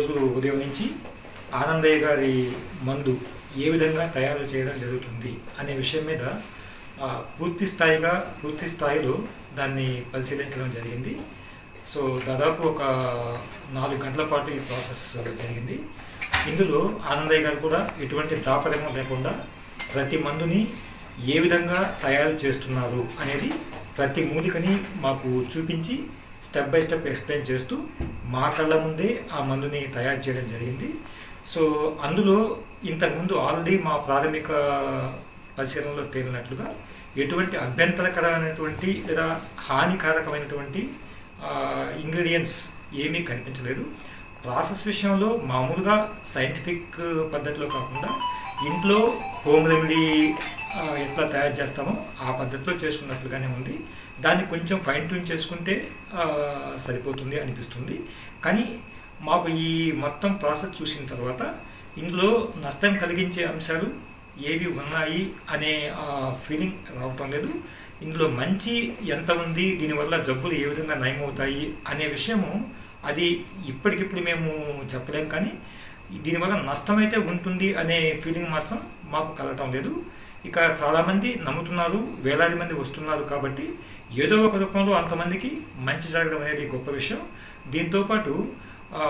ఈరోజు ఉదయం నుంచి ఆనందయ్య గారి మందు ఏ విధంగా తయారు చేయడం జరుగుతుంది అనే విషయం మీద ఆ, పూర్తి స్థాయిగా పూర్తి స్థాయిలో దాన్ని పరిశీలించడం జరిగింది సో దాదాపు ఒక నాలుగు గంటల పాటు ఈ ప్రాసెస్ జరిగింది ఇందులో ఆనందయ్య గారు కూడా ఎటువంటి దాపరికం లేకుండా ప్రతి మందుని ఏ విధంగా తయారు చేస్తున్నారు అనేది ప్రతి మూలికని మాకు చూపించి స్టెప్ బై స్టెప్ ఎక్స్ప్లెయిన్ చేస్తూ మా కళ్ళ ముందే ఆ మందుని తయారు చేయడం జరిగింది సో అందులో ఇంతకుముందు ఆల్రెడీ మా ప్రాథమిక పరిశీలనలో తేలినట్లుగా ఎటువంటి అభ్యంతరకరమైనటువంటి లేదా హానికారకమైనటువంటి ఇంగ్రీడియంట్స్ ఏమీ కనిపించలేదు ప్రాసెస్ విషయంలో మామూలుగా సైంటిఫిక్ పద్ధతిలో కాకుండా ఇంట్లో హోమ్ రెమెడీ ఆ, ఎట్లా తయారు చేస్తామో ఆ పద్ధతిలో చేసుకున్నట్లుగానే ఉంది దాన్ని కొంచెం ఫైన్ ట్యూన్ చేసుకుంటే ఆ, సరిపోతుంది అనిపిస్తుంది కానీ మాకు ఈ మొత్తం ప్రాసెస్ చూసిన తర్వాత ఇందులో నష్టం కలిగించే అంశాలు ఏవి ఉన్నాయి అనే ఫీలింగ్ రావటం లేదు ఇందులో మంచి ఎంత ఉంది దీనివల్ల జబ్బులు ఏ విధంగా నయమవుతాయి అనే విషయము అది ఇప్పటికిప్పుడు మేము చెప్పలేం కానీ దీనివల్ల నష్టమైతే ఉంటుంది అనే ఫీలింగ్ మాత్రం మాకు కలగటం లేదు ఇక చాలామంది నమ్ముతున్నారు వేలాది మంది వస్తున్నారు కాబట్టి ఏదో ఒక రూపంలో అంతమందికి మంచి జరగడం అనేది గొప్ప విషయం దీంతోపాటు ఆ,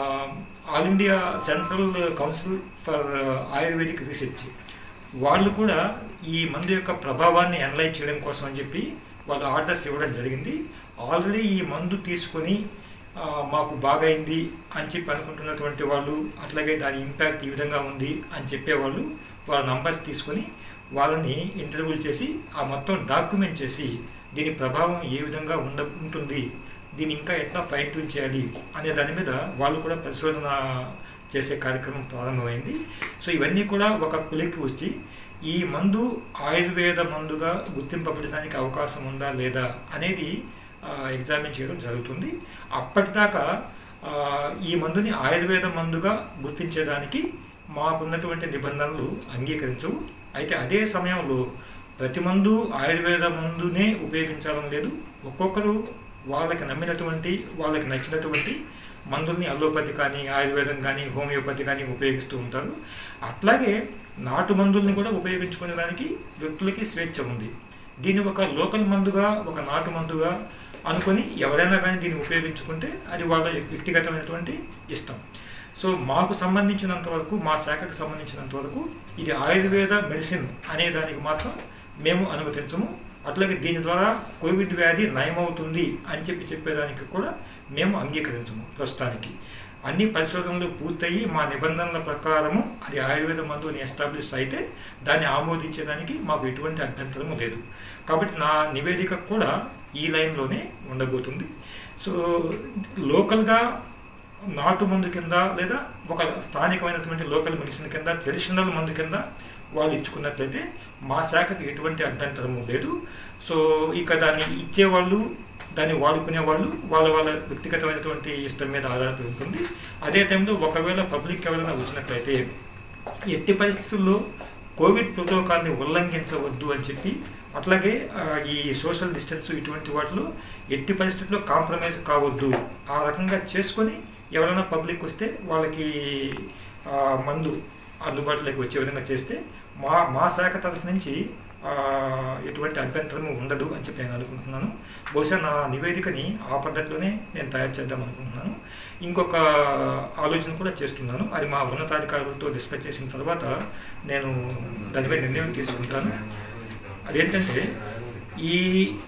all India central council for ayurvedic research వాళ్ళు కూడా ఈ మందు యొక్క ప్రభావాన్ని అనలైజ్ చేయడం కోసం అని చెప్పి వాళ్ళు ఆర్డర్స్ ఇవ్వడం జరిగింది ఆల్రెడీ ఈ మందు తీసుకొని ఆ, మాకు బాగైంది అని చెప్పి అనుకుంటున్నటువంటి వాళ్ళు అట్లాగే దాని ఇంపాక్ట్ ఈ విధంగా ఉంది అని చెప్పేవాళ్ళు వాళ్ళ నంబర్స్ తీసుకొని వాళ్ళని ఇంటర్వ్యూలు చేసి ఆ మొత్తం డాక్యుమెంట్ చేసి దీని ప్రభావం ఏ విధంగా ఉండ ఉంటుంది దీన్ని ఇంకా ఎట్లా ఫైన్ ట్యూన్ చేయాలి అనే దాని మీద వాళ్ళు కూడా పరిశోధన చేసే కార్యక్రమం ప్రారంభమైంది సో ఇవన్నీ కూడా ఒక కులికి వచ్చి ఈ మందు ఆయుర్వేద మందుగా గుర్తింపబడడానికి అవకాశం ఉందా లేదా అనేది ఆ, ఎగ్జామిన్ చేయడం జరుగుతుంది అప్పటిదాకా ఆ, ఈ మందుని ఆయుర్వేద మందుగా గుర్తించేదానికి మాకున్నటువంటి నిబంధనలు అంగీకరించవు అయితే అదే సమయంలో ప్రతి మందు ఆయుర్వేద మందునే ఉపయోగించాలని లేదు ఒక్కొక్కరు వాళ్ళకి నమ్మినటువంటి వాళ్ళకి నచ్చినటువంటి మందుల్ని అల్లోపతి కానీ ఆయుర్వేదం కానీ హోమియోపతి కానీ ఉపయోగిస్తూ ఉంటారు అట్లాగే నాటు మందుల్ని కూడా ఉపయోగించుకునేదానికి వ్యక్తులకి స్వేచ్ఛ ఉంది దీన్ని ఒక లోకల్ మందుగా ఒక నాటు మందుగా అనుకొని ఎవరైనా కానీ దీన్ని ఉపయోగించుకుంటే అది వాళ్ళ వ్యక్తిగతమైనటువంటి ఇష్టం సో మాకు సంబంధించినంత వరకు మా శాఖకు సంబంధించినంత వరకు ఇది ఆయుర్వేద మెడిసిన్ అనే దానికి మాత్రం మేము అనుమతించము అట్లాగే దీని ద్వారా కోవిడ్ వ్యాధి నయమవుతుంది అని చెప్పి చెప్పేదానికి కూడా మేము అంగీకరించము ప్రస్తుతానికి అన్ని పరిశోధనలు పూర్తయి మా నిబంధనల ప్రకారము అది ఆయుర్వేద మందు అని ఎస్టాబ్లిష్ అయితే దాన్ని ఆమోదించేదానికి మాకు ఎటువంటి అభ్యంతరము లేదు కాబట్టి నా నివేదిక కూడా ఈ లైన్లోనే ఉండబోతుంది సో లోకల్గా నాటు మందు కింద లేదా ఒక స్థానికమైనటువంటి లోకల్ మెడిసిన్ కింద ట్రెడిషనల్ మందు కింద వాళ్ళు ఇచ్చుకున్నట్లయితే మా శాఖకి ఎటువంటి అభ్యంతరము లేదు సో ఇక దాన్ని ఇచ్చేవాళ్ళు దాన్ని వాడుకునే వాళ్ళు వాళ్ళ వాళ్ళ వ్యక్తిగతమైనటువంటి ఇష్టం మీద ఆధారపడి ఉంటుంది అదే టైంలో ఒకవేళ పబ్లిక్ ఎవరైనా వచ్చినట్లయితే ఎట్టి పరిస్థితుల్లో కోవిడ్ ప్రోటోకాల్ని ఉల్లంఘించవద్దు అని చెప్పి అట్లాగే ఆ, ఈ సోషల్ డిస్టెన్స్ ఇటువంటి వాటిలో ఎట్టి పరిస్థితుల్లో కాంప్రమైజ్ కావద్దు ఆ రకంగా చేసుకొని ఎవరైనా పబ్లిక్ వస్తే వాళ్ళకి ఆ, మందు అందుబాటులోకి వచ్చే విధంగా చేస్తే మా మా శాఖ తరఫు నుంచి ఆ, ఎటువంటి అభ్యంతరము ఉండదు అని చెప్పి నేను అనుకుంటున్నాను బహుశా నా నివేదికని ఆ పద్ధతిలోనే నేను తయారు చేద్దాం అనుకుంటున్నాను ఇంకొక ఆలోచన కూడా చేస్తున్నాను అది మా ఉన్నతాధికారులతో డిస్కస్ చేసిన తర్వాత నేను దానిపై నిర్ణయం తీసుకుంటాను అదేంటంటే ఈ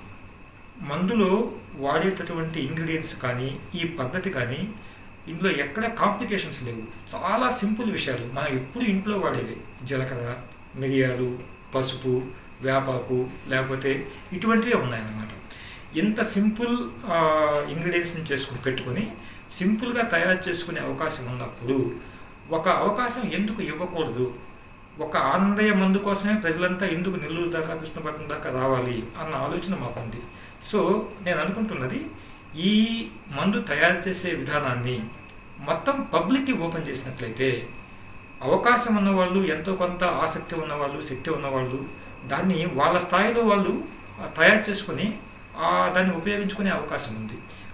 మందులో వాడేటటువంటి ఇంగ్రీడియంట్స్ కానీ ఈ పద్ధతి కానీ ఇందులో ఎక్కడ కాంప్లికేషన్స్ లేవు చాలా సింపుల్ విషయాలు మనం ఎప్పుడు ఇంట్లో వాడేవి జీలకర్ర మిరియాలు పసుపు వేపాకు లేకపోతే ఇటువంటివే ఉన్నాయన్నమాట ఇంత సింపుల్ ఇంగ్రీడియంట్స్ని చేసుకుని పెట్టుకొని సింపుల్గా తయారు చేసుకునే అవకాశం ఉన్నప్పుడు ఒక అవకాశం ఎందుకు ఇవ్వకూడదు ఒక ఆనందయ్య మందు కోసమే ప్రజలంతా ఎందుకు నెల్లూరు దాకా కృష్ణపట్నం దాకా రావాలి అన్న ఆలోచన మాకుంది సో నేను అనుకుంటున్నది ఈ మందు తయారు చేసే విధానాన్ని మొత్తం పబ్లిక్కి ఓపెన్ చేసినట్లయితే అవకాశం ఉన్నవాళ్ళు ఎంతో కొంత ఆసక్తి ఉన్నవాళ్ళు శక్తి ఉన్నవాళ్ళు దాన్ని వాళ్ళ స్థాయిలో వాళ్ళు ఆ, తయారు చేసుకుని ఆ, దాన్ని ఉపయోగించుకునే అవకాశం ఉంది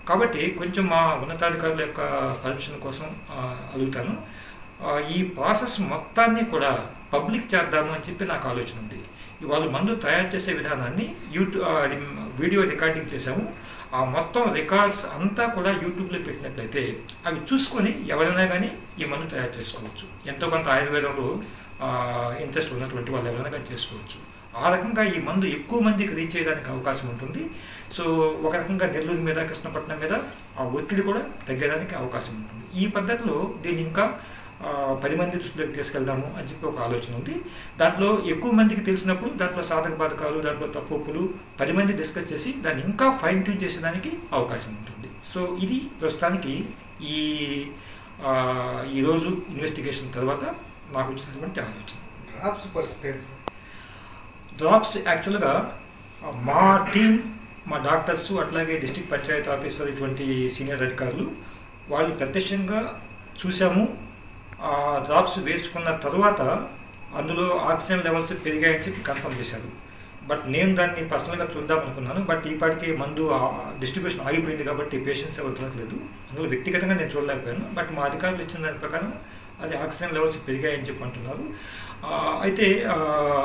కాబట్టి కొంచెం మా ఉన్నతాధికారుల యొక్క పర్మిషన్ కోసం ఆ, అడుగుతాను ఆ, ఈ ప్రాసెస్ మొత్తాన్ని కూడా పబ్లిక్ చేద్దాము అని చెప్పి నాకు ఆలోచన ఉంది ఇవాళ మందు తయారు చేసే విధానాన్ని యూట్యూబ్ వీడియో రికార్డింగ్ చేసాము ఆ మొత్తం రికార్డ్స్ అంతా కూడా యూట్యూబ్లో పెట్టినట్లయితే అవి చూసుకొని ఎవరైనా కానీ ఈ మందు తయారు చేసుకోవచ్చు ఎంతో కొంత ఆయుర్వేదంలో ఇంట్రెస్ట్ ఉన్నటువంటి వాళ్ళు ఎవరైనా కానీ చేసుకోవచ్చు ఆ రకంగా ఈ మందు ఎక్కువ మందికి రీచ్ చేయడానికి అవకాశం ఉంటుంది సో ఒక రకంగా నెల్లూరు మీద కృష్ణపట్నం మీద ఆ ఒత్తిడి కూడా తగ్గడానికి అవకాశం ఉంటుంది ఈ పద్ధతిలో దీన్ని ఇంకా ఆ, పది మంది దృష్టిలోకి తీసుకెళ్దాము అని చెప్పి ఒక ఆలోచన ఉంది దాంట్లో ఎక్కువ మందికి తెలిసినప్పుడు దాంట్లో సాధక బాధకాలు దాంట్లో తప్పులు పది మంది డిస్కస్ చేసి దాన్ని ఇంకా ఫైన్ ట్యూన్ చేసేదానికి అవకాశం ఉంటుంది సో ఇది ప్రస్తుతానికి ఈ ఆ, ఈరోజు ఇన్వెస్టిగేషన్ తర్వాత నాకు వచ్చినటువంటి ఆలోచన డ్రాప్స్ పరిస్థితి ఏంటి సార్ డ్రాప్స్ యాక్చువల్గా మా టీం మా డాక్టర్స్ అట్లాగే డిస్ట్రిక్ట్ పంచాయతీ ఆఫీసర్ ఇటువంటి సీనియర్ అధికారులు వాళ్ళు ప్రత్యక్షంగా చూసాము ఆ డ్రాప్స్ వేసుకున్న తర్వాత అందులో ఆక్సిజన్ లెవెల్స్ పెరిగాయని చెప్పి కన్ఫర్మ్ చేశారు బట్ నేను దాన్ని పర్సనల్గా చూద్దాం అనుకున్నాను బట్ ఈ పాటికి మందు డిస్ట్రిబ్యూషన్ ఆగిపోయింది కాబట్టి పేషెంట్స్ ఎవరు దొరకలేదు అందులో వ్యక్తిగతంగా నేను చూడలేకపోయాను బట్ మా అధికారులు ఇచ్చిన దాని ప్రకారం అది ఆక్సిజన్ లెవెల్స్ పెరిగాయని చెప్పి అంటున్నారు ఆ, అయితే ఆ,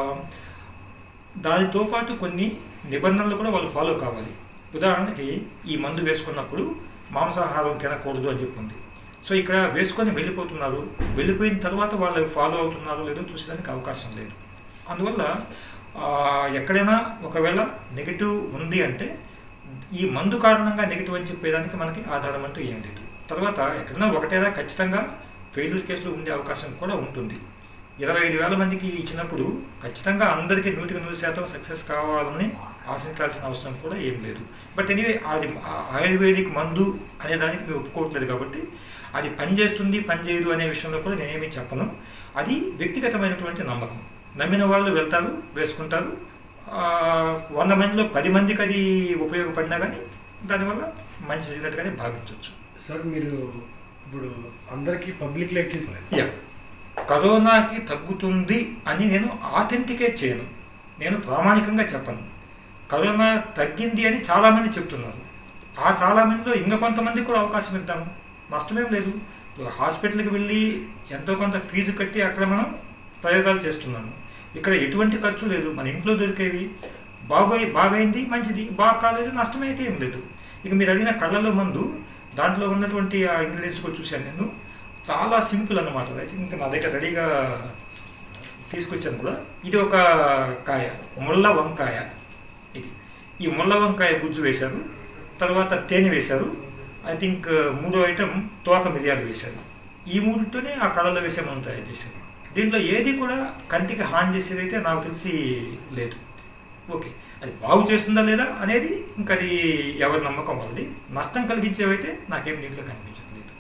దానితో పాటు కొన్ని నిబంధనలు కూడా వాళ్ళు ఫాలో కావాలి ఉదాహరణకి ఈ మందు వేసుకున్నప్పుడు మాంసాహారం తినకూడదు అని చెప్పి ఉంది సో ఇక్కడ వేసుకొని వెళ్ళిపోతున్నారు వెళ్ళిపోయిన తర్వాత వాళ్ళు ఫాలో అవుతున్నారో లేదో చూసేదానికి అవకాశం లేదు అందువల్ల ఆ, ఎక్కడైనా ఒకవేళ నెగిటివ్ ఉంది అంటే ఈ మందు కారణంగా నెగిటివ్ అని చెప్పేదానికి మనకి ఆధారం అంటూ ఏం లేదు తర్వాత ఎక్కడైనా ఒకటేదా ఖచ్చితంగా ఫెయిల్యూర్ కేసులు ఉండే అవకాశం కూడా ఉంటుంది ఇరవై ఐదు వేల మందికి ఇచ్చినప్పుడు ఖచ్చితంగా అందరికీ నూటికి నూరు శాతం సక్సెస్ కావాలని ఆశించాల్సిన అవసరం కూడా ఏం లేదు బట్ ఎనీవే అది ఆ- ఆయుర్వేదిక్ మందు అనే దానికి మేము ఒప్పుకోవట్లేదు కాబట్టి అది పనిచేస్తుంది పనిచేయదు అనే విషయంలో కూడా నేనేమీ చెప్పను అది వ్యక్తిగతమైనటువంటి నమ్మకం నమ్మిన వాళ్ళు వెళ్తారు వేసుకుంటారు ఆ, వంద మందిలో పది మందికి అది ఉపయోగపడినా కానీ దానివల్ల మంచి జరిగినట్టుగానే భావించవచ్చు సార్ మీరు ఇప్పుడు అందరికీ పబ్లిక్ లెక్చర్స్ యా కరోనాకి తగ్గుతుంది అని నేను ఆథెంటికేట్ చేయను నేను ప్రామాణికంగా చెప్పను కరోనా తగ్గింది అని చాలామంది చెప్తున్నారు ఆ చాలామందిలో ఇంకా కొంతమందికి కూడా అవకాశం ఇద్దాము నష్టమేం లేదు ఇప్పుడు హాస్పిటల్కి వెళ్ళి ఎంతో కొంత ఫీజు కట్టి అక్కడ మనం ప్రయోగాలు చేస్తున్నాము ఇక్కడ ఎటువంటి ఖర్చు లేదు మన ఇంట్లో దొరికేవి బాగోయి బాగైంది మంచిది బాగా కాలేదు నష్టమైతే ఏం లేదు ఇక మీరు అడిగిన కళ్ళలో మందు దాంట్లో ఉన్నటువంటి ఆ ఇంగ్రీడియంట్స్ కూడా చూశాను నేను చాలా సింపుల్ అన్నమాట అయితే ఇంకా నా దగ్గర రెడీగా తీసుకొచ్చాను కూడా ఇది ఒక కాయ ముళ్ళ వంకాయ ఇది ఈ ముళ్ళ వంకాయ గుజ్జు వేశారు తర్వాత తేనె వేశారు ఐ థింక్ మూడో ఐటమ్ తోక మిరియాలు వేశారు ఈ మూడుతోనే ఆ కళలో వేసే మనం తయారు చేశారు దీంట్లో ఏది కూడా కంటికి హాని చేసేది అయితే నాకు తెలిసి లేదు ఓకే అది బాగు చేస్తుందా లేదా అనేది ఇంకా అది ఎవరి నమ్మకం వాళ్ళది నష్టం కలిగించేవైతే నాకేం దీంట్లో కనిపించట్లేదు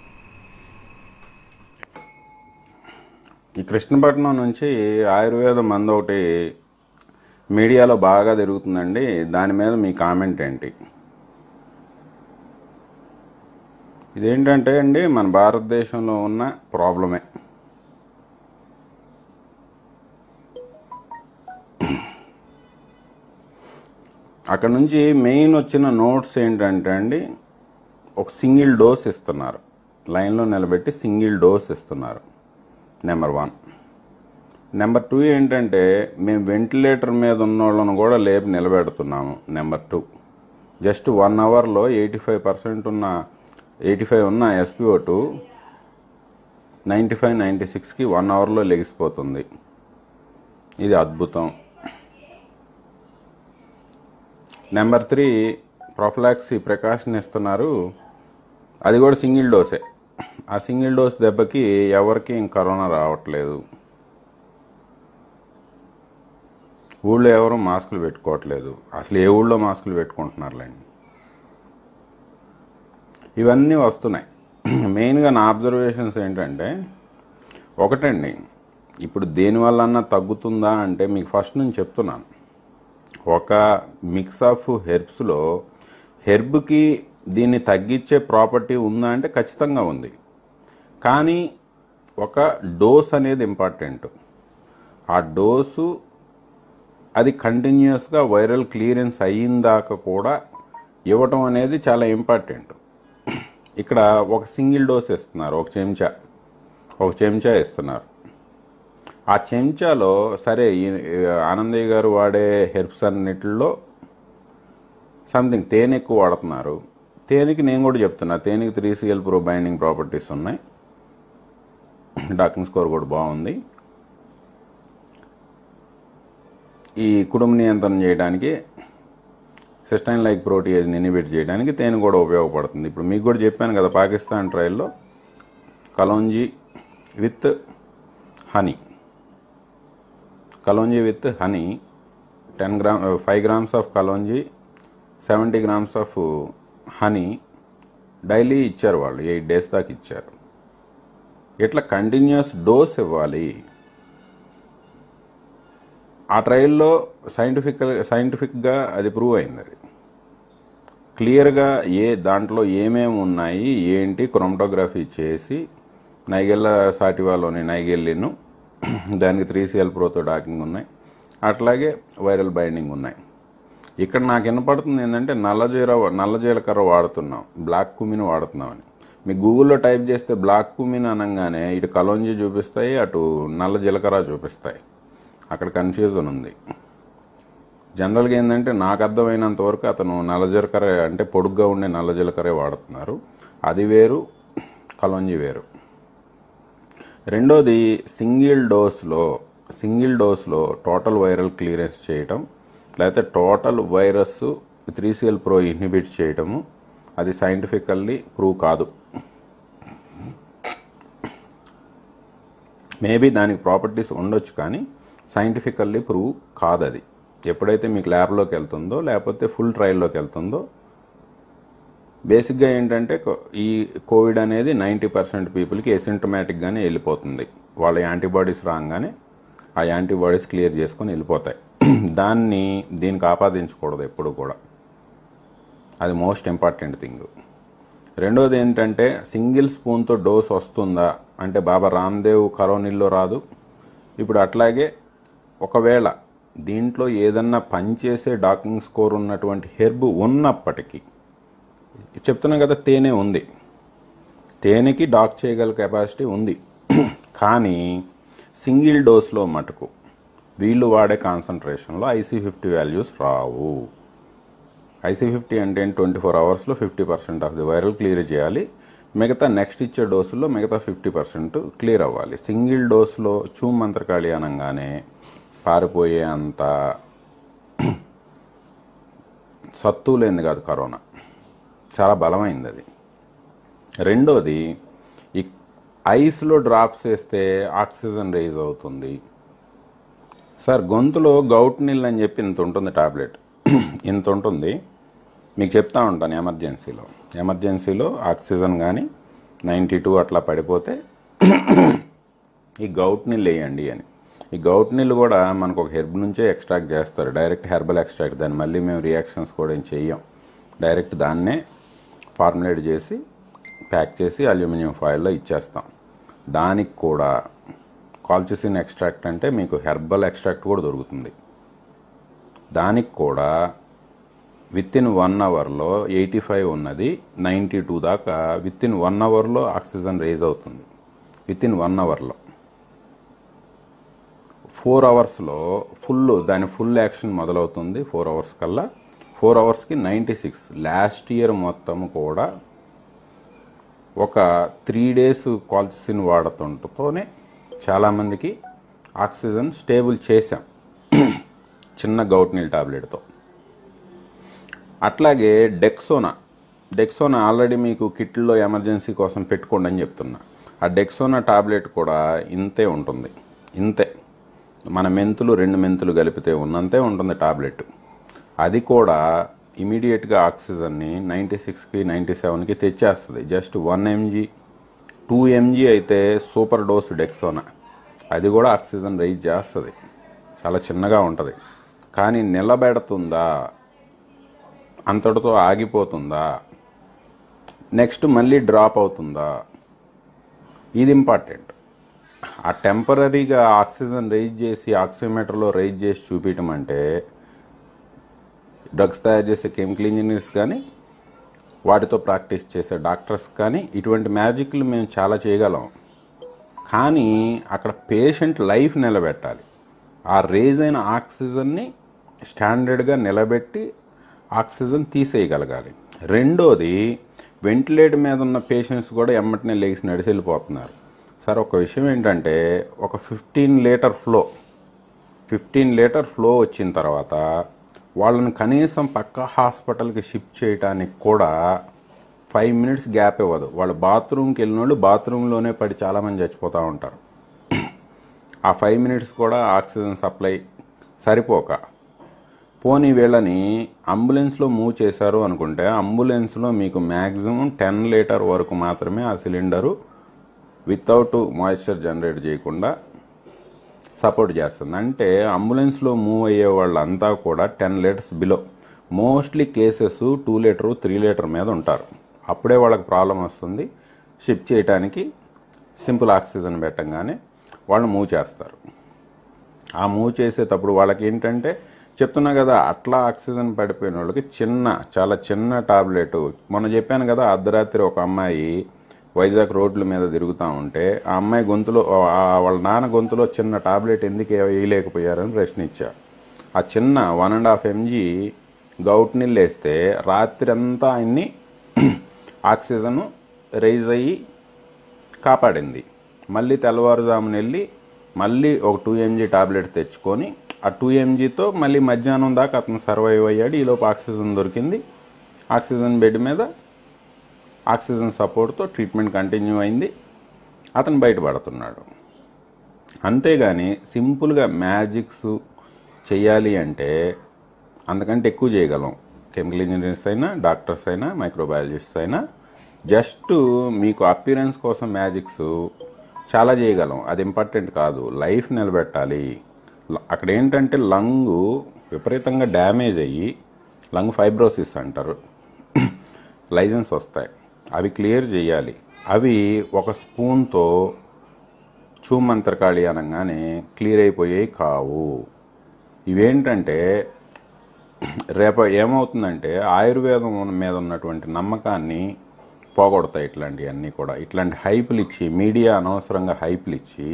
ఈ కృష్ణపట్నం నుంచి ఆయుర్వేద మందు ఒకటి మీడియాలో బాగా తిరుగుతుందండి దాని మీద మీ కామెంట్ ఏంటి ఇదేంటంటే అండి మన భారతదేశంలో ఉన్న ప్రాబ్లమే అక్కడ నుంచి మెయిన్ వచ్చిన నోట్స్ ఏంటంటే అండి ఒక సింగిల్ డోస్ ఇస్తున్నారు లైన్లో నిలబెట్టి సింగిల్ డోస్ ఇస్తున్నారు నెంబర్ వన్ నెంబర్ టూ ఏంటంటే మేము వెంటిలేటర్ మీద ఉన్న వాళ్ళను కూడా లేపి నిలబెడుతున్నాము నెంబర్ టూ జస్ట్ వన్ అవర్లో ఎయిటీ ఫైవ్ పర్సెంట్ ఉన్న ఎయిటీ ఫైవ్ ఉన్న SPO two ninety five ninety సిక్స్కి వన్ అవర్లో లెగిసిపోతుంది ఇది అద్భుతం నెంబర్ త్రీ ప్రొఫలాక్సీ ప్రికాషన్ ఇస్తున్నారు అది కూడా సింగిల్ డోసే ఆ సింగిల్ డోస్ దెబ్బకి ఎవరికి కరోనా రావట్లేదు ఊళ్ళో ఎవరు మాస్కులు పెట్టుకోవట్లేదు అసలు ఏ ఊళ్ళో మాస్కులు పెట్టుకుంటున్నారులేండి ఇవన్నీ వస్తున్నాయి మెయిన్గా నా అబ్జర్వేషన్స్ ఏంటంటే ఒకటండి ఇప్పుడు దేనివల్లన్నా తగ్గుతుందా అంటే మీకు ఫస్ట్ నుంచి చెప్తున్నాను ఒక మిక్స్ ఆఫ్ హెర్బ్స్లో హెర్బ్కి దీన్ని తగ్గించే ప్రాపర్టీ ఉందా అంటే ఖచ్చితంగా ఉంది కానీ ఒక డోస్ అనేది ఇంపార్టెంట్ ఆ డోసు అది కంటిన్యూస్గా వైరల్ క్లియరెన్స్ అయ్యిందాక కూడా ఇవ్వటం అనేది చాలా ఇంపార్టెంట్ ఇక్కడ ఒక సింగిల్ డోస్ ఇస్తున్నారు ఒక చెంచా ఒక చెంచా ఇస్తున్నారు ఆ చెంచాలో సరే ఈ ఆనందయ్య గారు వాడే హెర్బ్స్ అన్నిటిలో సంథింగ్ తేనె ఎక్కువ వాడుతున్నారు తేనెకి నేను కూడా చెప్తున్నా తేనెకి three CL pro binding properties ఉన్నాయి డాకింగ్ స్కోర్ కూడా బాగుంది ఈ కుటుంబ నియంత్రణ చేయడానికి సిస్టైన్ లైక్ ప్రోటీయేజ్ని ఇనిబిట్ చేయడానికి తేనె కూడా ఉపయోగపడుతుంది ఇప్పుడు మీకు కూడా చెప్పాను కదా పాకిస్తాన్ ట్రయల్లో kalonji with honey kalonji with honey ten gram five grams of kalonji seventy grams of honey daily ఇచ్చారు వాళ్ళు ఎయిట్ డేస్ దాకా ఇచ్చారు ఇట్లా కంటిన్యూస్ డోస్ ఇవ్వాలి ఆ ట్రయల్లో సైంటిఫిక్ సైంటిఫిక్గా అది ప్రూవ్ అయింది అది క్లియర్గా ఏ దాంట్లో ఏమేమి ఉన్నాయి ఏంటి క్రోమటోగ్రఫీ చేసి నైగెల్ల సాటివాలోని నైగెల్లిను దానికి త్రీ సిఎల్ ప్రోతో డాకింగ్ ఉన్నాయి అట్లాగే వైరల్ బైండింగ్ ఉన్నాయి ఇక్కడ నాకు వినపడుతుంది ఏంటంటే నల్లజీర నల్ల జీలకర్ర వాడుతున్నాం బ్లాక్ కుమిన్ వాడుతున్నామని మీ గూగుల్లో టైప్ చేస్తే బ్లాక్ కుమిన్ అనగానే ఇటు కలోంజీ చూపిస్తాయి అటు నల్ల జీలకర్ర చూపిస్తాయి అక్కడ కన్ఫ్యూజన్ ఉంది జనరల్గా ఏంటంటే నాకు అర్థమైనంత వరకు అతను నల్ల జీలకర్ర అంటే పొడుగ్గా ఉండే నల్ల జీలకర్రే వాడుతున్నారు అది వేరు కలోంజీ వేరు రెండోది సింగిల్ డోస్లో సింగిల్ డోస్లో టోటల్ వైరల్ క్లియరెన్స్ చేయటం లేకపోతే total virus three CL pro inhibit చేయటము అది సైంటిఫికల్లీ ప్రూవ్ కాదు మేబీ దానికి ప్రాపర్టీస్ ఉండొచ్చు కానీ సైంటిఫికల్లీ ప్రూవ్ కాదు అది ఎప్పుడైతే మీకు ల్యాబ్లోకి వెళ్తుందో లేకపోతే ఫుల్ ట్రయల్లోకి వెళ్తుందో బేసిక్గా ఏంటంటే కో- ఈ కోవిడ్ అనేది నైంటీ పర్సెంట్ పీపుల్కి ఎసింటమాటిక్గానే వెళ్ళిపోతుంది వాళ్ళ యాంటీబాడీస్ రాగానే ఆ యాంటీబాడీస్ క్లియర్ చేసుకొని వెళ్ళిపోతాయి దాన్ని దీనికి ఆపాదించకూడదు ఎప్పుడు కూడా అది మోస్ట్ ఇంపార్టెంట్ థింగ్ రెండోది ఏంటంటే సింగిల్ స్పూన్తో డోస్ వస్తుందా అంటే బాబా రామ్దేవ్ కరోనిల్లో రాదు ఇప్పుడు అట్లాగే ఒకవేళ దీంట్లో ఏదన్నా పనిచేసే డాకింగ్ స్కోర్ ఉన్నటువంటి హెర్బ్ ఉన్నప్పటికీ చెప్తున్నాం కదా తేనె ఉంది తేనెకి డాక్ చేయగల కెపాసిటీ ఉంది కానీ సింగిల్ డోస్లో మటుకు వీళ్ళు వాడే కాన్సన్ట్రేషన్లో ఐసీ ఫిఫ్టీ వాల్యూస్ రావు ఐసీ ఫిఫ్టీ అంటే ట్వంటీ ఫోర్ అవర్స్లో fifty percent of the viral clear చేయాలి మిగతా నెక్స్ట్ ఇచ్చే డోసుల్లో మిగతా ఫిఫ్టీ పర్సెంట్ క్లియర్ అవ్వాలి సింగిల్ డోస్లో చూ మంత్రకాళి అనగానే పారిపోయే అంత సత్తు లేనిది కాదు కరోనా చాలా బలమైంది అది రెండోది ఈ ఐస్లో డ్రాప్స్ వేస్తే ఆక్సిజన్ రేజ్ అవుతుంది సార్ గొంతులో గౌట్ నీళ్ళు అని చెప్పి ఇంత ఉంటుంది టాబ్లెట్ ఇంత ఉంటుంది మీకు చెప్తా ఉంటాను ఎమర్జెన్సీలో ఎమర్జెన్సీలో ఆక్సిజన్ కానీ నైంటీ టూ అట్లా పడిపోతే ఈ గౌట్ నీళ్ళు వేయండి అని ఈ గౌట్ నీళ్ళు కూడా మనకు ఒక హెర్బ్ నుంచే ఎక్స్ట్రాక్ట్ చేస్తారు డైరెక్ట్ హెర్బల్ ఎక్స్ట్రాక్ట్ దాన్ని మళ్ళీ మేము రియాక్షన్స్ కూడా ఏం చెయ్యం డైరెక్ట్ దాన్నే ఫార్ములేట్ చేసి ప్యాక్ చేసి అల్యూమినియం ఫాయిల్లో ఇచ్చేస్తాం దానికి కూడా కాల్చిసిన్ ఎక్స్ట్రాక్ట్ అంటే మీకు హెర్బల్ ఎక్స్ట్రాక్ట్ కూడా దొరుకుతుంది దానికి కూడా విత్ ఇన్ వన్ అవర్లో ఎయిటీ ఫైవ్ ఉన్నది నైంటీ టూ దాకా విత్ ఇన్ వన్ అవర్లో ఆక్సిజన్ రేజ్ అవుతుంది విత్ ఇన్ వన్ అవర్లో ఫోర్ అవర్స్లో ఫుల్ దాని ఫుల్ యాక్షన్ మొదలవుతుంది ఫోర్ అవర్స్ కల్లా ఫోర్ అవర్స్కి నైంటీ సిక్స్ లాస్ట్ ఇయర్ మొత్తం కూడా ఒక త్రీ డేస్ కాల్సిన్ వాడుతుంటతోనే చాలామందికి ఆక్సిజన్ స్టేబుల్ చేశాం చిన్న గౌట్ నీల్ టాబ్లెట్తో అట్లాగే డెక్సోనా డెక్సోనా ఆల్రెడీ మీకు కిట్లో ఎమర్జెన్సీ కోసం పెట్టుకోండి అని చెప్తున్నా ఆ డెక్సోనా టాబ్లెట్ కూడా ఇంతే ఉంటుంది ఇంతే మన మెంతులు రెండు మెంతులు కలిపితే ఉన్నంతే ఉంటుంది టాబ్లెట్ అది కూడా ఇమీడియట్గా ఆక్సిజన్ని నైంటీ సిక్స్కి నైంటీ సెవెన్కి తెచ్చేస్తుంది just one mg two mg అయితే సూపర్ డోస్ డెక్సోనా అది కూడా ఆక్సిజన్ రైజ్ చేస్తుంది చాలా చిన్నగా ఉంటుంది కానీ నిలబెడుతుందా అంతటితో ఆగిపోతుందా నెక్స్ట్ మళ్ళీ డ్రాప్ అవుతుందా ఇది ఇంపార్టెంట్ ఆ టెంపరీగా ఆక్సిజన్ రైజ్ చేసి ఆక్సిమీటర్లో రైజ్ చేసి చూపించడం అంటే డ్రగ్స్ తయారు చేసే కెమికల్ ఇంజనీర్స్ కానీ వాటితో ప్రాక్టీస్ చేసే డాక్టర్స్ కానీ ఇటువంటి మ్యాజిక్లు మేము చాలా చేయగలం కానీ అక్కడ పేషెంట్ లైఫ్ నిలబెట్టాలి ఆ రేజ్ అయిన ఆక్సిజన్ని స్టాండర్డ్గా నిలబెట్టి ఆక్సిజన్ తీసేయగలగాలి రెండోది వెంటిలేటర్ మీద ఉన్న పేషెంట్స్ కూడా ఎమ్మటనే లేచి నడిచి వెళ్ళిపోతున్నారు సార్ ఒక విషయం ఏంటంటే ఒక fifteen litre flow fifteen litre flow వచ్చిన తర్వాత వాళ్ళని కనీసం పక్క హాస్పిటల్కి షిఫ్ట్ చేయడానికి కూడా ఫైవ్ మినిట్స్ గ్యాప్ ఇవ్వదు వాళ్ళు బాత్రూమ్కి వెళ్ళిన వాళ్ళు బాత్రూంలోనే పడి చాలామంది చచ్చిపోతూ ఉంటారు ఆ ఫైవ్ మినిట్స్ కూడా ఆక్సిజన్ సప్లై సరిపోక పోనీ వీళ్ళని అంబులెన్స్లో మూవ్ చేశారు అనుకుంటే అంబులెన్స్లో మీకు మ్యాక్సిమం టెన్ లీటర్ వరకు మాత్రమే ఆ సిలిండరు వితౌట్ మాయిశ్చర్ జనరేట్ చేయకుండా సపోర్ట్ చేస్తుంది అంటే అంబులెన్స్లో మూవ్ అయ్యే వాళ్ళంతా కూడా ten litres below mostly cases two litre three litre మీద ఉంటారు అప్పుడే వాళ్ళకి ప్రాబ్లం వస్తుంది షిఫ్ట్ చేయడానికి సింపుల్ ఆక్సిజన్ పెట్టంగానే వాళ్ళు మూవ్ చేస్తారు ఆ మూవ్ చేసేటప్పుడు వాళ్ళకి ఏంటంటే చెప్తున్నా కదా అట్లా ఆక్సిజన్ పడిపోయిన వాళ్ళకి చిన్న చాలా చిన్న టాబ్లెట్ మొన్న చెప్పాను కదా అర్ధరాత్రి ఒక అమ్మాయి వైజాగ్ రోడ్ల మీద తిరుగుతూ ఉంటే ఆ అమ్మాయి గొంతులో ఆ వాళ్ళ నాన్న గొంతులో చిన్న టాబ్లెట్ ఎందుకు వేయలేకపోయారని ప్రశ్న ఇచ్చా ఆ చిన్న వన్ అండ్ హాఫ్ ఎంజీ గౌట్ నీళ్ళు వేస్తే రాత్రి అంతా ఆయన్ని ఆక్సిజన్ రైజ్ అయ్యి కాపాడింది మళ్ళీ తెల్లవారుజామున వెళ్ళి మళ్ళీ ఒక టూ ఎంజీ టాబ్లెట్ తెచ్చుకొని ఆ టూ ఎంజీతో మళ్ళీ మధ్యాహ్నం దాకా అతను సర్వైవ్ అయ్యాడు ఈలోపు ఆక్సిజన్ దొరికింది ఆక్సిజన్ బెడ్ మీద ఆక్సిజన్ సపోర్ట్తో ట్రీట్మెంట్ కంటిన్యూ అయింది అతను బయటపడుతున్నాడు అంతేగాని సింపుల్గా మ్యాజిక్స్ చేయాలి అంటే అంతకంటే ఎక్కువ చేయగలం కెమికల్ ఇంజనీర్స్ అయినా డాక్టర్స్ అయినా మైక్రోబయాలజిస్ట్స్ అయినా జస్ట్ మీకు అపిరెన్స్ కోసం మ్యాజిక్స్ చాలా చేయగలం అది ఇంపార్టెంట్ కాదు లైఫ్ నిలబెట్టాలి ల- అక్కడ ఏంటంటే లంగ్ విపరీతంగా డ్యామేజ్ అయ్యి లంగ్ ఫైబ్రోసిస్ అంటారు లైజెన్స్ వస్తాయి అవి క్లియర్ చేయాలి అవి ఒక స్పూన్తో చూమంత్రకాళి అనగానే క్లియర్ అయిపోయేవి కావు ఇవేంటంటే రేపు ఏమవుతుందంటే ఆయుర్వేదం మీద ఉన్నటువంటి నమ్మకాన్ని పోగొడతాయి ఇట్లాంటివన్నీ కూడా ఇట్లాంటి హైపులు ఇచ్చి మీడియా అనవసరంగా హైపులు ఇచ్చి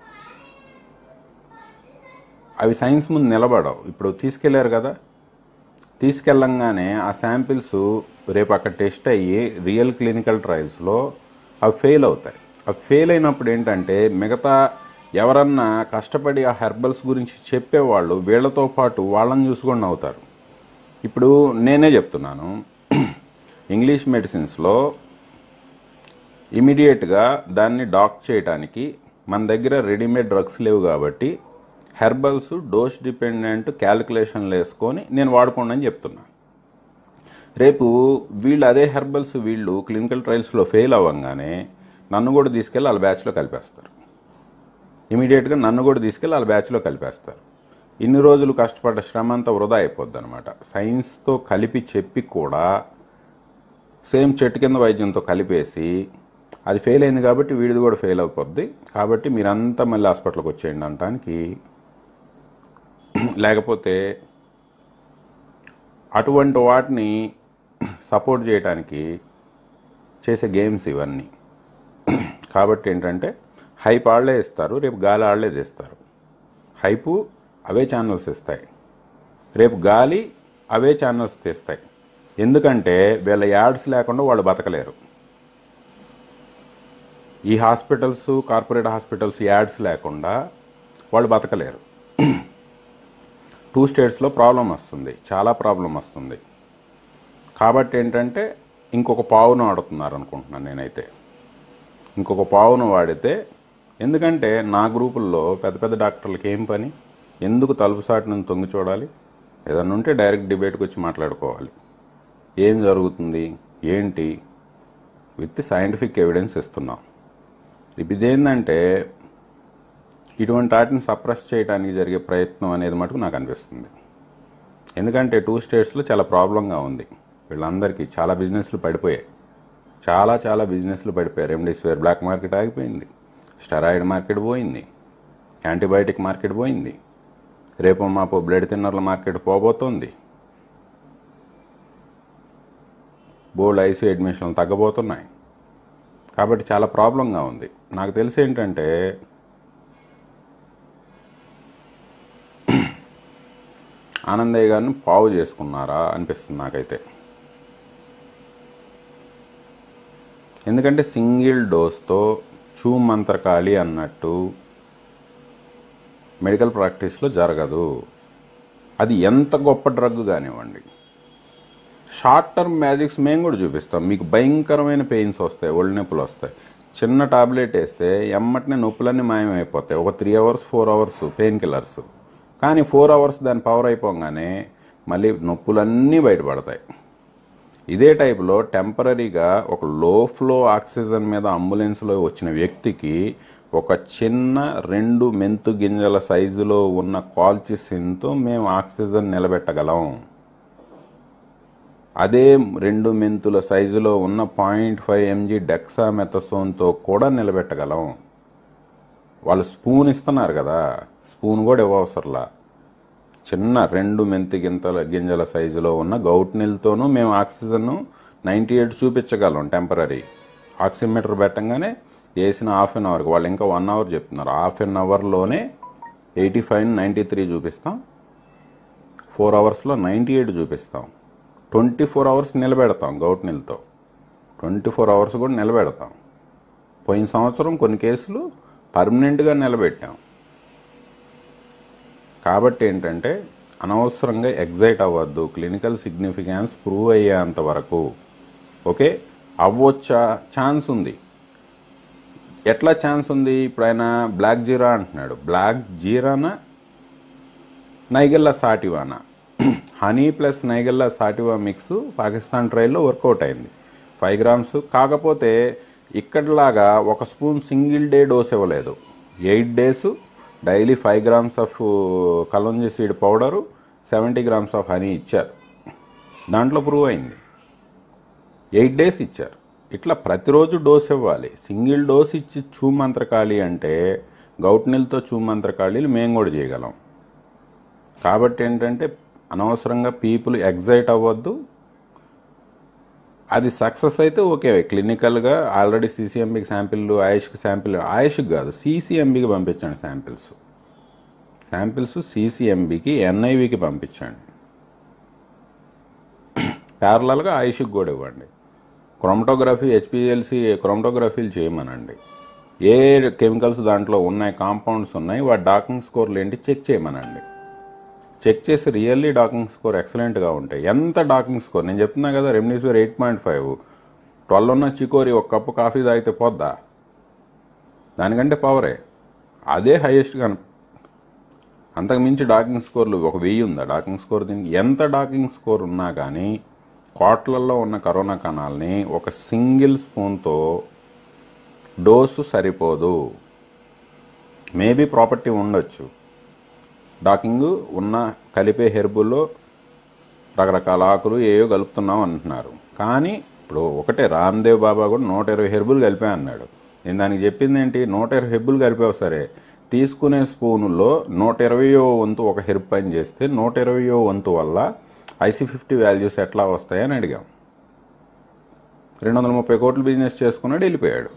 అవి సైన్స్ ముందు నిలబడవు ఇప్పుడు తీసుకెళ్లారు కదా తీసుకెళ్ళంగానే ఆ శాంపిల్స్ రేపు అక్కడ టెస్ట్ అయ్యి రియల్ క్లినికల్ ట్రయల్స్లో అవి ఫెయిల్ అవుతాయి అవి ఫెయిల్ అయినప్పుడు ఏంటంటే మిగతా ఎవరన్నా కష్టపడి ఆ హెర్బల్స్ గురించి చెప్పేవాళ్ళు వీళ్ళతో పాటు వాళ్ళని చూసుకొని అవుతారు ఇప్పుడు నేనే చెప్తున్నాను ఇంగ్లీష్ మెడిసిన్స్లో ఇమీడియట్గా దాన్ని డాక్ చేయడానికి మన దగ్గర రెడీమేడ్ డ్రగ్స్ లేవు కాబట్టి హెర్బల్స్ డోస్ డిపెండెంట్ క్యాలిక్యులేషన్లు వేసుకొని నేను వాడుకోండి అని చెప్తున్నా రేపు వీళ్ళు అదే హెర్బల్స్ వీళ్ళు క్లినికల్ ట్రయల్స్లో ఫెయిల్ అవ్వగానే నన్ను కూడా తీసుకెళ్ళి వాళ్ళ బ్యాచ్లో కలిపేస్తారు ఇమీడియట్గా నన్ను కూడా తీసుకెళ్ళి వాళ్ళ బ్యాచ్లో కలిపేస్తారు ఇన్ని రోజులు కష్టపడ్డ శ్రమ అంతా వృధా అయిపోద్ది అనమాట సైన్స్తో కలిపి చెప్పి కూడా సేమ్ చెట్టు కింద వైద్యంతో కలిపేసి అది ఫెయిల్ అయింది కాబట్టి వీడిది కూడా ఫెయిల్ అయిపోద్ది కాబట్టి మీరంతా మళ్ళీ హాస్పిటల్కి వచ్చేయండి అనటానికి లేకపోతే అటువంటి వాటిని సపోర్ట్ చేయడానికి చేసే గేమ్స్ ఇవన్నీ కాబట్టి ఏంటంటే హైప్ ఆళ్లే ఇస్తారు రేపు గాలి ఆళ్లే తెస్తారు హైపు అవే ఛానల్స్ ఇస్తాయి రేపు గాలి అవే ఛానల్స్ తెస్తాయి ఎందుకంటే వీళ్ళ యాడ్స్ లేకుండా వాళ్ళు బతకలేరు ఈ హాస్పిటల్స్ కార్పొరేట్ హాస్పిటల్స్ యాడ్స్ లేకుండా వాళ్ళు బతకలేరు టూ స్టేట్స్లో ప్రాబ్లం వస్తుంది చాలా ప్రాబ్లం వస్తుంది కాబట్టి ఏంటంటే ఇంకొక పావును ఆడుతున్నారు అనుకుంటున్నాను నేనైతే ఇంకొక పావును వాడితే ఎందుకంటే నా గ్రూపుల్లో పెద్ద పెద్ద డాక్టర్లకి ఏం పని ఎందుకు తలుపు సాటు నుంచి తొంగి చూడాలి ఏదన్నా ఉంటే డైరెక్ట్ డిబేట్కి వచ్చి మాట్లాడుకోవాలి ఏం జరుగుతుంది ఏంటి విత్ సైంటిఫిక్ ఎవిడెన్స్ ఇస్తున్నాం ఇప్పుడు ఇదేంటంటే ఇటువంటి వాటిని సప్రెస్ చేయడానికి జరిగే ప్రయత్నం అనేది మటుకు నాకు అనిపిస్తుంది ఎందుకంటే టూ స్టేట్స్లో చాలా ప్రాబ్లంగా ఉంది వీళ్ళందరికీ చాలా బిజినెస్లు పడిపోయాయి చాలా చాలా బిజినెస్లు పడిపోయాయి రెమ్డెసివిర్ బ్లాక్ మార్కెట్ ఆగిపోయింది స్టెరాయిడ్ మార్కెట్ పోయింది యాంటీబయాటిక్ మార్కెట్ పోయింది రేపు మాపు బ్లడ్ థిన్నర్ల మార్కెట్ పోబోతోంది బోల్డ్ ఐసీ అడ్మిషన్లు తగ్గబోతున్నాయి కాబట్టి చాలా ప్రాబ్లంగా ఉంది నాకు తెలిసి ఏంటంటే ఆనందయ్య గారిని పావు చేసుకున్నారా అనిపిస్తుంది నాకైతే ఎందుకంటే సింగిల్ డోస్తో చూ మంత్రకాళి అన్నట్టు మెడికల్ ప్రాక్టీస్లో జరగదు అది ఎంత గొప్ప డ్రగ్ కానివ్వండి షార్ట్ టర్మ్ మ్యాజిక్స్ మేము కూడా చూపిస్తాం మీకు భయంకరమైన పెయిన్స్ వస్తాయి ఒళ్ళు నొప్పులు వస్తాయి చిన్న టాబ్లెట్ వేస్తే ఎమ్మటనే నొప్పులన్నీ మాయమైపోతాయి ఒక three hours four hours pain killers కానీ ఫోర్ అవర్స్ దాని పవర్ అయిపోగానే మళ్ళీ నొప్పులన్నీ బయటపడతాయి ఇదే టైపులో టెంపరీగా ఒక లో ఫ్లో ఆక్సిజన్ మీద అంబులెన్స్లో వచ్చిన వ్యక్తికి ఒక చిన్న రెండు మెంతు గింజల సైజులో ఉన్న కాల్చిసిన్తో మేము ఆక్సిజన్ నిలబెట్టగలం అదే రెండు మెంతుల సైజులో ఉన్న పాయింట్ ఫైవ్ ఎంజీ డెక్సామెథసోన్తో కూడా నిలబెట్టగలం వాళ్ళు స్పూన్ ఇస్తున్నారు కదా స్పూన్ కూడా ఇవ్వవసరలా చిన్న రెండు మెంతి గింతల గింజల సైజులో ఉన్న గౌట్ నీళ్ళతోనూ మేము ఆక్సిజన్ నైంటీ ఎయిట్ చూపించగలం టెంపరీ ఆక్సిమీటర్ పెట్టంగానే వేసిన హాఫ్ అన్ అవర్కి వాళ్ళు ఇంకా వన్ అవర్ చెప్తున్నారు హాఫ్ అన్ అవర్లోనే ఎయిటీ ఫైవ్ నైంటీ త్రీ చూపిస్తాం ఫోర్ అవర్స్లో నైంటీ ఎయిట్ చూపిస్తాం ట్వంటీ ఫోర్ అవర్స్ నిలబెడతాం గౌట్ నీళ్ళతో ట్వంటీ ఫోర్ అవర్స్ కూడా నిలబెడతాం పోయిన సంవత్సరం కొన్ని కేసులు పర్మనెంట్గా నిలబెట్టాం కాబట్టి ఏంటంటే అనవసరంగా ఎగ్జైట్ అవ్వద్దు క్లినికల్ సిగ్నిఫికెన్స్ ప్రూవ్ అయ్యేంత వరకు ఓకే అవ్వచ్చా ఛాన్స్ ఉంది ఎట్లా ఛాన్స్ ఉంది ఇప్పుడు ఆయన బ్లాక్ జీరా అంటున్నాడు బ్లాక్ జీరానా నైగెల్లా సాటివానా honey plus nigella sativa mix Pakistan ట్రైల్లో వర్కౌట్ అయింది ఫైవ్ గ్రామ్స్ కాకపోతే ఇక్కడలాగా ఒక స్పూన్ సింగిల్ డే డోస్ ఇవ్వలేదు eight days daily five grams of kalonji seed powder seventy grams of honey ఇచ్చారు దాంట్లో ప్రూవ్ అయింది ఎయిట్ డేస్ ఇచ్చారు ఇట్లా ప్రతిరోజు డోస్ ఇవ్వాలి సింగిల్ డోస్ ఇచ్చి చూమంత్రకాళి అంటే గౌట్ నీళ్ళతో చూమంత్రకాళీలు మేము కూడా చేయగలం కాబట్టి ఏంటంటే అనవసరంగా పీపుల్ ఎగ్జైట్ అవ్వద్దు అది సక్సెస్ అయితే ఓకే క్లినికల్గా ఆల్రెడీ సీసీఎంబీకి శాంపిల్ ఆయుష్కి శాంపిల్ ఆయుష్కి కాదు సీసీఎంబీకి పంపించండి శాంపిల్స్ శాంపిల్స్ సీసీఎంబీకి ఎన్ఐవికి పంపించండి ప్యారలల్గా ఆయుష్కి కూడా ఇవ్వండి క్రోమటోగ్రఫీ హెచ్పిఎల్సి క్రోమటోగ్రఫీలు చేయమనండి ఏ కెమికల్స్ దాంట్లో ఉన్నాయి కాంపౌండ్స్ ఉన్నాయి వాటి డాకింగ్ స్కోర్లు ఏంటి చెక్ చేయమనండి చెక్ చేసి రియల్లీ డాకింగ్ స్కోర్ ఎక్సలెంట్గా ఉంటాయి ఎంత డాకింగ్ స్కోర్ నేను చెప్తున్నా కదా remdesivir eight point five twelve ఉన్న చికోరి ఒక కప్పు కాఫీ తాగితే పోద్దా దానికంటే పవరే అదే హైయెస్ట్ కను అంతకు మించి డాకింగ్ స్కోర్లు ఒక వెయ్యి ఉందా డాకింగ్ స్కోర్ దీనికి ఎంత డాకింగ్ స్కోర్ ఉన్నా కానీ కోట్లల్లో ఉన్న కరోనా కణాలని ఒక సింగిల్ స్పూన్తో డోసు సరిపోదు మేబీ ప్రాపర్టీ ఉండొచ్చు డాకింగ్ ఉన్న కలిపే హెర్బుల్లో రకరకాల ఆకులు ఏవో కలుపుతున్నాం అంటున్నారు కానీ ఇప్పుడు ఒకటే రామ్దేవ్ బాబా కూడా నూట ఇరవై హెర్బులు కలిపా అన్నాడు నేను దానికి చెప్పింది ఏంటి నూట ఇరవై హెర్బులు కలిపావు సరే తీసుకునే స్పూనులో నూట ఇరవయో వంతు ఒక హెర్బ్ పైన చేస్తే నూట ఇరవయో వంతు వల్ల ఐసీ ఫిఫ్టీ వాల్యూస్ ఎట్లా వస్తాయని అడిగాం రెండు వందల ముప్పై కోట్లు బిజినెస్ చేసుకున్నాడు వెళ్ళిపోయాడు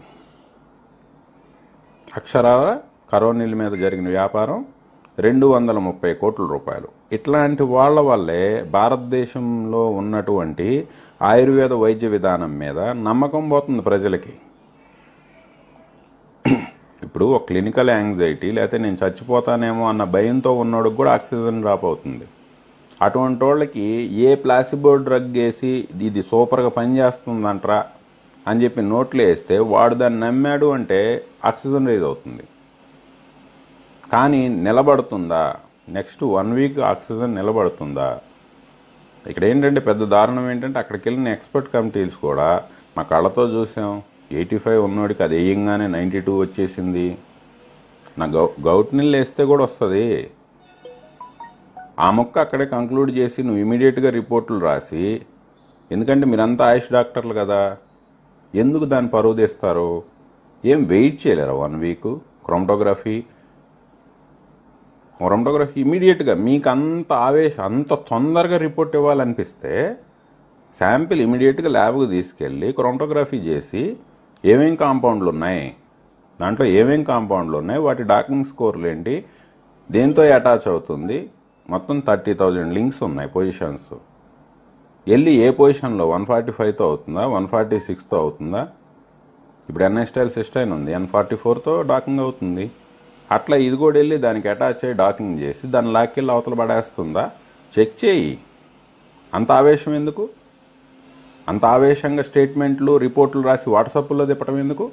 అక్షరాల కరోనీల మీద జరిగిన వ్యాపారం రెండు వందల ముప్పై కోట్ల రూపాయలు ఇట్లాంటి వాళ్ళ వల్లే భారతదేశంలో ఉన్నటువంటి ఆయుర్వేద వైద్య విధానం మీద నమ్మకం పోతుంది ప్రజలకి ఇప్పుడు ఒక క్లినికల్ యాంగ్జైటీ లేకపోతే నేను చచ్చిపోతానేమో అన్న భయంతో ఉన్నోడికి కూడా ఆక్సిజన్ డ్రాప్ అవుతుంది అటువంటి వాళ్ళకి ఏ ప్లాసిబో డ్రగ్ వేసి ఇది సూపర్గా పనిచేస్తుందంట్రా అని చెప్పి నోట్లో వేస్తే వాడు దాన్ని నమ్మాడు అంటే ఆక్సిజన్ రేజ్ అవుతుంది కానీ నిలబడుతుందా నెక్స్ట్ వన్ వీక్ ఆక్సిజన్ నిలబడుతుందా ఇక్కడ ఏంటంటే పెద్ద దారుణం ఏంటంటే అక్కడికి వెళ్ళిన ఎక్స్పర్ట్ కమిటీస్ కూడా మా కళ్ళతో చూసాం ఎయిటీ ఫైవ్ ఉన్నోడికి అది వేయంగానే నైంటీ టూ వచ్చేసింది నా గౌ గౌట్ నీళ్ళు వేస్తే కూడా వస్తుంది ఆ మొక్క అక్కడే కంక్లూడ్ చేసి నువ్వు ఇమీడియట్గా రిపోర్టులు రాసి ఎందుకంటే మీరంతా ఆయుష్ డాక్టర్లు కదా ఎందుకు దాన్ని పరువు తీస్తారు ఏం వెయిట్ చేయలేరా వన్ వీక్ క్రోమటోగ్రఫీ క్రోమటోగ్రఫీ ఇమీడియట్గా మీకు అంత ఆవేశం అంత తొందరగా రిపోర్ట్ ఇవ్వాలనిపిస్తే శాంపిల్ ఇమీడియట్గా ల్యాబ్కి తీసుకెళ్ళి క్రోమటోగ్రఫీ చేసి ఏమేం కాంపౌండ్లు ఉన్నాయి దాంట్లో ఏమేం కాంపౌండ్లు ఉన్నాయి వాటి డాకింగ్ స్కోర్లు ఏంటి దేంతో అటాచ్ అవుతుంది మొత్తం థర్టీ థౌజండ్ లింక్స్ ఉన్నాయి పొజిషన్స్ వెళ్ళి ఏ పొజిషన్లో వన్ ఫార్టీ ఫైవ్తో అవుతుందా వన్ ఫార్టీ సిక్స్తో అవుతుందా ఇప్పుడు ఎన్ఎస్టైల్ సిస్టైన్ ఉంది ఎన్ ఫార్టీ ఫోర్తో డాకింగ్ అవుతుంది అట్లా ఇది కూడా వెళ్ళి దానికి అటాచ్ అయ్యి డాకింగ్ చేసి దాని లాక్కెళ్ళి అవతల పడేస్తుందా చెక్ చేయి అంత ఆవేశం ఎందుకు అంత ఆవేశంగా స్టేట్మెంట్లు రిపోర్ట్లు రాసి వాట్సాప్లో తిప్పటం ఎందుకు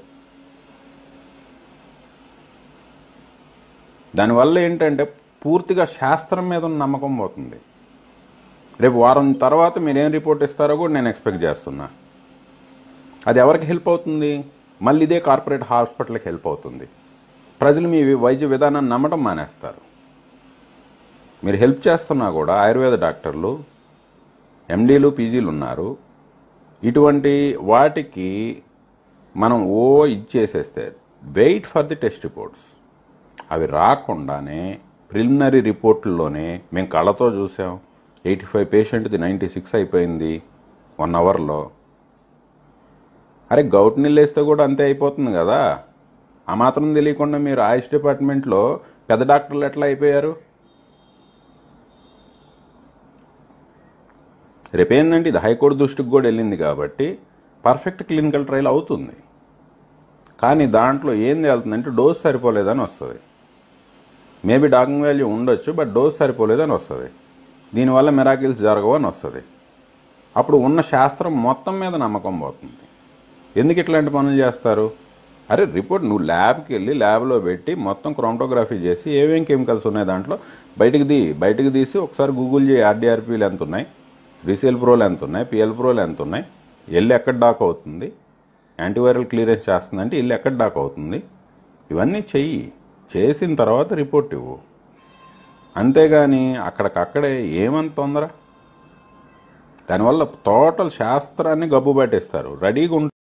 దానివల్ల ఏంటంటే పూర్తిగా శాస్త్రం మీద ఉన్న నమ్మకం పోతుంది రేపు వారం తర్వాత మీరేం రిపోర్ట్ ఇస్తారో కూడా నేను ఎక్స్పెక్ట్ చేస్తున్నా అది ఎవరికి హెల్ప్ అవుతుంది మళ్ళీ ఇదే కార్పొరేట్ హాస్పిటల్కి హెల్ప్ అవుతుంది ప్రజలు మీ వైద్య విధానాన్ని నమ్మటం మానేస్తారు మీరు హెల్ప్ చేస్తున్నా కూడా ఆయుర్వేద డాక్టర్లు ఎండీలు పీజీలు ఉన్నారు ఇటువంటి వాటికి మనం ఓ ఇచ్చేసేస్తే wait for the test reports అవి రాకుండానే ప్రిలిమినరీ రిపోర్ట్లలోనే మేము కళ్ళతో చూసాం ఎయిటీ ఫైవ్ పేషెంట్ది నైంటీ సిక్స్ అయిపోయింది వన్ అవర్లో అరే గౌట్ నీళ్ళు వేస్తే కూడా అంతే అయిపోతుంది కదా ఆ మాత్రం తెలియకుండా మీరు ఆయుష్ డిపార్ట్మెంట్లో పెద్ద డాక్టర్లు ఎట్లా అయిపోయారు రేపేందంటే ఇది హైకోర్టు దృష్టికి కూడా వెళ్ళింది కాబట్టి పర్ఫెక్ట్ క్లినికల్ ట్రయల్ అవుతుంది కానీ దాంట్లో ఏం తేలుతుందంటే డోస్ సరిపోలేదని వస్తుంది మేబీ డాకింగ్ వాల్యూ ఉండొచ్చు బట్ డోస్ సరిపోలేదని వస్తుంది దీనివల్ల మిరాకిల్స్ జరగవు అని వస్తుంది అప్పుడు ఉన్న శాస్త్రం మొత్తం మీద నమ్మకం పోతుంది ఎందుకు ఇట్లాంటి పనులు చేస్తారు అరే రిపోర్ట్ నువ్వు ల్యాబ్కి వెళ్ళి ల్యాబ్లో పెట్టి మొత్తం క్రోమటోగ్రఫీ చేసి ఏమేం కెమికల్స్ ఉన్నాయి దాంట్లో బయటికి దీ బయటికి తీసి ఒకసారి గూగుల్ చేయి ఆర్డీఆర్పీలు ఎంత ఉన్నాయి రీసేల్ ప్రోలు ఎంత ఉన్నాయి పిఎల్ ప్రోలు ఎంత ఉన్నాయి ఎల్లు ఎక్కడ డాక్ అవుతుంది యాంటీవైరల్ క్లియరెన్స్ చేస్తుందంటే ఇల్లు ఎక్కడ డాక్ అవుతుంది ఇవన్నీ చెయ్యి చేసిన తర్వాత రిపోర్ట్ ఇవ్వు అంతేగాని అక్కడికక్కడే ఏమంత తొందర దానివల్ల టోటల్ శాస్త్రాన్ని గబ్బు పట్టేస్తారు రెడీగా ఉంటుంది